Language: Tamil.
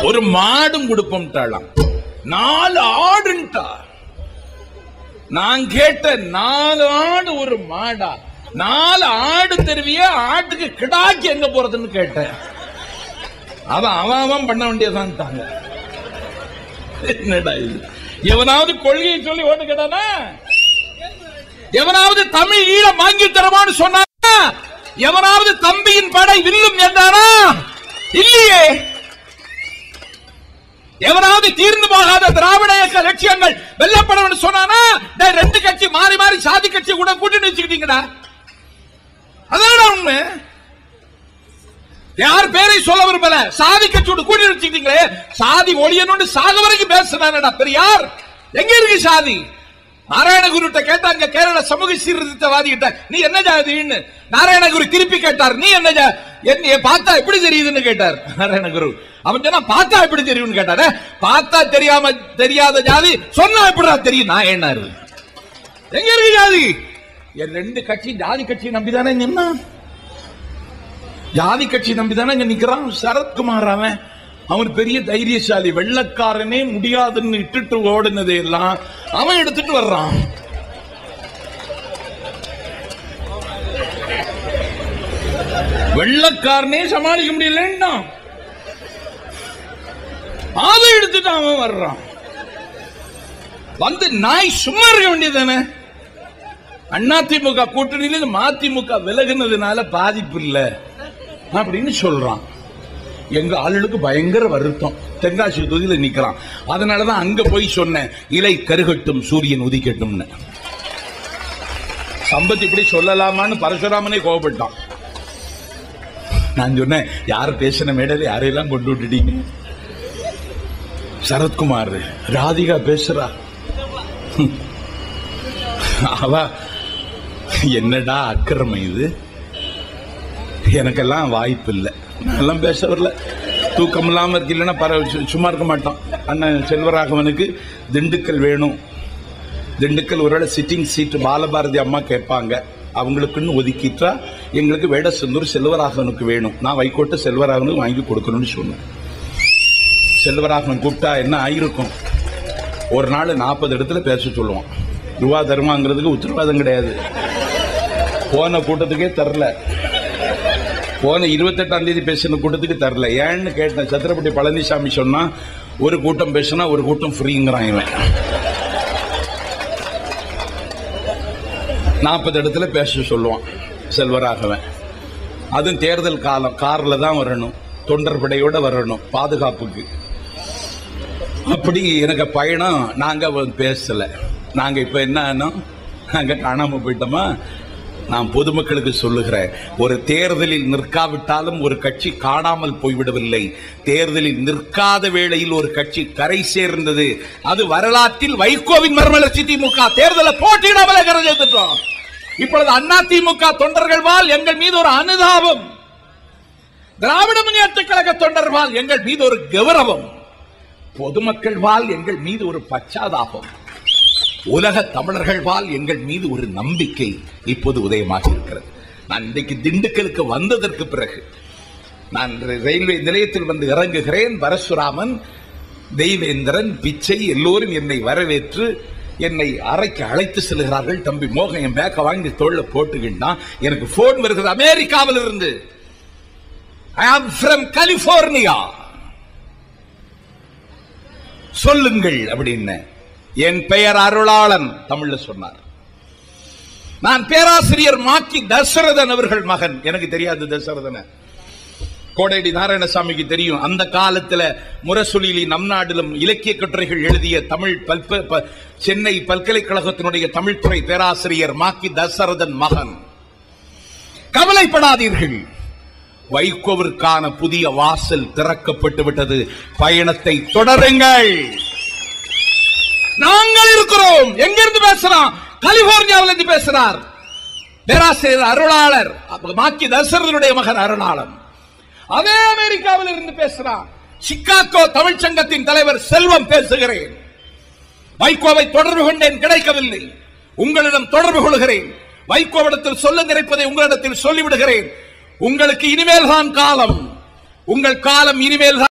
ஒரு மாடும் கொடுப்போம்ட்டாளாம் நாலு ஆடுன்ட்டா நான் கேட்ட நாலு ஆடு ஒரு மாடா நாலு ஆடு தெருவிய ஆட்டுக்கு கிடாக்கி எங்க போறதுன்னு கேட்டேன் அவன் அவன் அவன் பண்ண வேண்டியதான் தாங்க என்னடா இது எவனாவது கொள்கையை சொல்லி ஓட்டு கேட்டானா எவனாவது தமிழ் ஈழம் வாங்கி தருமான்னு சொன்னானா எவனாவது தம்பியின் படை வில்லும் என்றானா இல்லையே எவனாவது தீர்ந்து போகாத திராவிட இயக்க லட்சியங்கள் வெல்லப்படணும்னு சொன்னானா டேய், ரெண்டு கட்சி மாறி மாறி சாதி கட்சி கூட கூட்டணி வச்சுக்கிட்டீங்கடா அதான் உண்மை யார் பேரை சொல்ல விரும்பல சாதி கட்சியோட கூட்டணி வச்சுக்கிட்டீங்களே சாதி ஒழியணும்னு சாக வரைக்கும் பேசுறானடா பெரியார் எங்க இருக்கு சாதி நாராயணகுருட்ட கேட்டாங்க கேரள சமூக சீர்திருத்தவாதி கிட்ட நீ என்ன ஜாதின்னு நாராயணகுரு திருப்பி கேட்டார் நீ என்ன ஜா- என்னைய பார்த்தா எப்படி தெரியுதுன்னு கேட்டார் நாராயணகுரு அவன் சொன்னா பார்த்தா எப்படி தெரியும்னு கேட்டாரு பார்த்தா தெரியாம தெரியாத ஜாதி சொன்னா எப்படிடா தெரியும் நான் என்னாரு எங்க இருக்கு ஜாதி என் ரெண்டு கட்சி ஜாதி கட்சி நம்பிதானே நின்னா ஜாதி கட்சி நம்பிதானே இங்க நிக்கிறான் சரத்குமார் அவன் அவன் பெரிய தைரியசாலி வெள்ளக்காரனே முடியாதுன்னு இட்டுட்டு ஓடுனதை எல்லாம் அவன் எடுத்துட்டு வர்றான் வெள்ளக்காரனே சமாளிக்க முடியலன்னா அதை எடுத்துட்டு அவன் வர்றான் வந்து நாய் சும்மா இருக்க வேண்டியதானே அதிமுக கூட்டணியில மதிமுக விலகுனதுனால பாதிப்பு இல்ல அப்படின்னு சொல்றான் எங்க ஆளுக்கு பயங்கர வருத்தம் தென்காசி தொகுதியில நிக்கிறான் அதனாலதான் அங்க போய் சொன்னேன் இலை கருகட்டும் சூரியன் உதிக்கட்டும்னு சம்பத் இப்படி சொல்லலாமான்னு பரசுராமனே கோவப்பட்டான் நான் சொன்னேன் யார் பேசின மேடையில யாரையெல்லாம் கொண்டு விட்டுட்டீங்க சரத்குமார் ராதிகா பேசுறா அவ என்னடா அக்கிரமம் இது எனக்கெல்லாம் வாய்ப்பு இல்லை நான் பேச வரல தூக்கம் இல்லாம இருக்கு இல்லைன்னா பரவ சு- சும்மா இருக்க மாட்டான் அண்ணன் செல்வராகவனுக்கு திண்டுக்கல் வேணும் திண்டுக்கல் ஒருவேளை சிட்டிங் சீட் பாலபாரதி அம்மா கேட்பாங்க அவங்களுக்குன்னு ஒதுக்கிட்டா எங்களுக்கு வேடசந்தூர் செல்வராகவனுக்கு வேணும் நான் வைகோட்டை செல்வராகவனுக்கு வாங்கி கொடுக்கணும்னு சொன்னேன் செல்வராகவன் கூப்பிட்டா என்ன ஆயிருக்கும் ஒரு நாள் நாற்பது இடத்துல பேச சொல்லுவான் ரூபா தருமாங்கிறதுக்கு உத்தரவாதம் கிடையாது போன கூட்டத்துக்கே தரல போன இருபத்தெட்டாம் தேதி பேசின கூட்டத்துக்கு தரல ஏன்னு கேட்டேன் சத்திரப்பட்டி பழனிசாமி சொன்னா ஒரு கூட்டம் பேசினா ஒரு கூட்டம் ஃப்ரீங்கிறான் இவன் நாற்பது இடத்துல பேச சொல்லுவான் செல்வராகவன் அதுவும் தேர்தல் காலம் கார்ல தான் வரணும் தொண்டர் படையோட வரணும் பாதுகாப்புக்கு அப்படி எனக்கு பயணம் நாங்க வந்து பேசல நாங்க இப்ப என்ன ஆனோம்? நாங்க காணாம போயிட்டோமா நான் பொதுமக்களுக்கு சொல்லுகிறேன் ஒரு தேர்தலில் நிற்காவிட்டாலும் ஒரு கட்சி காணாமல் போய்விடவில்லை தேர்தலில் நிற்காத வேளையில் ஒரு கட்சி கரை சேர்ந்தது அது வரலாற்றில் வைகோவின் மறுமலர்ச்சி திமுக தேர்தலை போட்டியிடாமலே கரை சேர்த்துட்டோம் இப்பொழுது அண்ணா திமுக தொண்டர்கள் வாழ் எங்கள் மீது ஒரு அனுதாபம் திராவிட முன்னேற்ற கழக தொண்டர்கள் எங்கள் மீது ஒரு கௌரவம் பொதுமக்கள் வாழ் எங்கள் மீது ஒரு பச்சாதாபம் உலக தமிழர்கள் வாழ் எங்கள் மீது ஒரு நம்பிக்கை இப்போது உதயமாக இருக்கிறது நான் இன்றைக்கு திண்டுக்கலுக்கு வந்ததற்கு பிறகு நான் ர- ரயில்வே நிலையத்தில் வந்து இறங்குகிறேன் பரசுராமன் தெய்வேந்திரன் பிச்சை எல்லோரும் என்னை வரவேற்று என்னை அறைக்கு அழைத்து செல்கிறார்கள் தம்பி மோகன் என் பேக்க வாங்கி தோல்ல போட்டுக்கிட்டான் எனக்கு போன் வருகிறது அமெரிக்காவில் இருந்து ஐ ஆம் ஃப்ரம் கலிபோர்னியா சொல்லுங்கள் அப்படின்னு என் பெயர் அருளாளன் தமிழ்ல சொன்னார் நான் பேராசிரியர் மாக்கி தசரதன் அவர்கள் மகன் எனக்கு தெரியாது தசரதன கோடைடி நாராயணசாமிக்கு தெரியும் அந்த காலத்துல முரசொலியிலே நம் நாட்டிலும் இலக்கிய கட்டுரைகள் எழுதிய தமிழ் பல்ப- ப- சென்னை பல்கலைக்கழகத்தினுடைய தமிழ்துறை பேராசிரியர் மாக்கி தசரதன் மகன் கவலைப்படாதீர்கள் வைகோவிற்கான புதிய வாசல் திறக்கப்பட்டு விட்டது பயணத்தை தொடருங்கள் நாங்கள் இருக்கிறோம் எங்கிருந்து பேசுறோம் கலிபோர்னியாவில இருந்து பேசுறார் பேராசிரியர் அருளாளர் அப்ப மாக்கி தசரதனுடைய மகன் அருளாளன் அதே அமெரிக்காவில் இருந்து பேசுறான் சிக்காகோ தமிழ்ச் சங்கத்தின் தலைவர் செல்வம் பேசுகிறேன் வைகோவை தொடர்பு கொண்டேன் கிடைக்கவில்லை உங்களிடம் தொடர்பு கொள்கிறேன் வைகோவிடத்தில் சொல்ல நினைப்பதை உங்களிடத்தில் சொல்லிவிடுகிறேன் உங்களுக்கு இனிமேல் தான் காலம் உங்கள் காலம் இனிமேல் தான்